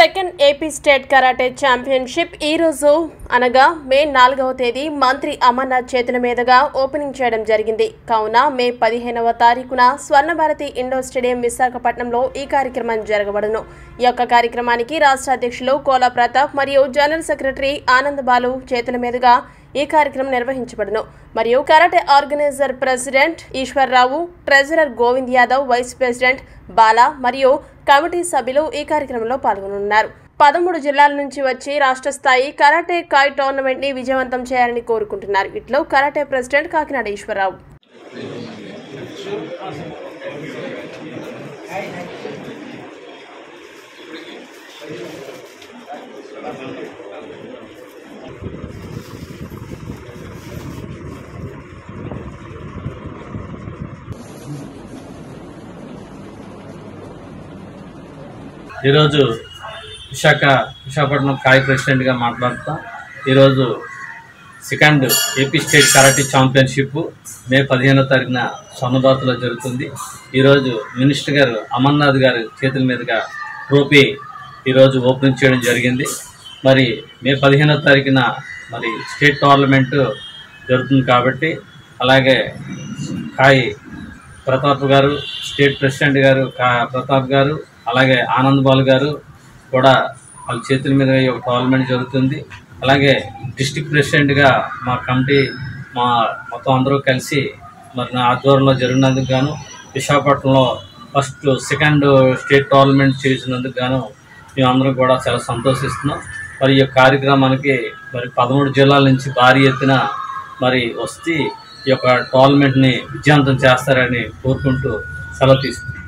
second AP state karate championship ఈ రోజు అనగా మే నాలుగవ తేదీ మంత్రి అమర్నాథ్ చేతుల మీదుగా ఓపెనింగ్ చేయడం జరిగింది కావున మే పదిహేనవ తారీఖున స్వర్ణభారతి ఇండోర్ స్టేడియం విశాఖపట్నంలో ఈ కార్యక్రమం జరగబడును ఈ యొక్క కార్యక్రమానికి రాష్ట్ర అధ్యక్షులు కోలా ప్రతాప్ మరియు జనరల్ సెక్రటరీ ఆనంద్ బాలు చేతుల మీదుగా ఈ కార్యక్రమం నిర్వహించబడును మరియు karate organiser president Eshwarrao treasurer Govind Yadav vice president Bala మరియు కమిటీ సభ్యులు ఈ కార్యక్రమంలో పాల్గొనున్నారు పదమూడు జిల్లాల నుంచి వచ్చి రాష్ట్ర స్థాయి కరాటే కాయ్ టోర్నమెంట్ ని విజయవంతం చేయాలని కోరుకుంటున్నారు ఇట్లో కరాటే ప్రెసిడెంట్ కాకినాడ ఈశ్వరరావు ఈరోజు విశాఖ విశాఖపట్నం కాయ్ ప్రెసిడెంట్గా మాట్లాడుతాం ఈరోజు second AP state karate championship May పదిహేనో తారీఖున సొన్నబాతులో జరుగుతుంది ఈరోజు మినిస్టర్ గారు అమర్నాథ్ గారి చేతుల మీదుగా ట్రోఫీ ఈరోజు ఓపెనింగ్ చేయడం జరిగింది మరి మే పదిహేనో తారీఖున మరి స్టేట్ టోర్నమెంట్ జరుగుతుంది కాబట్టి అలాగే కాయ్ ప్రతాప్ గారు స్టేట్ ప్రెసిడెంట్ గారు కా- ప్రతాప్ గారు అలాగే ఆనంద్ బాల్ గారు కూడా వాళ్ళ చేతుల మీద ఈ ఒక టోర్నమెంట్ జరుగుతుంది అలాగే డిస్టిక్ ప్రెసిడెంట్గా మా కమిటీ మా మొత్తం అందరూ కలిసి మరి నా ఆధ్వర్యంలో జరిగినందుకు గాను విశాఖపట్నంలో ఫస్ట్ సెకండ్ స్టేట్ టోర్నమెంట్ చేసినందుకు గాను మేమందరం కూడా చాలా సంతోషిస్తున్నాం మరి ఈ యొక్క కార్యక్రమానికి మరి పదమూడు జిల్లాల నుంచి భారీ ఎత్తున మరి వస్తే ఈ యొక్క టోర్నమెంట్ని విజయవంతం చేస్తారని కోరుకుంటూ సెలవు తీసుకుంటాం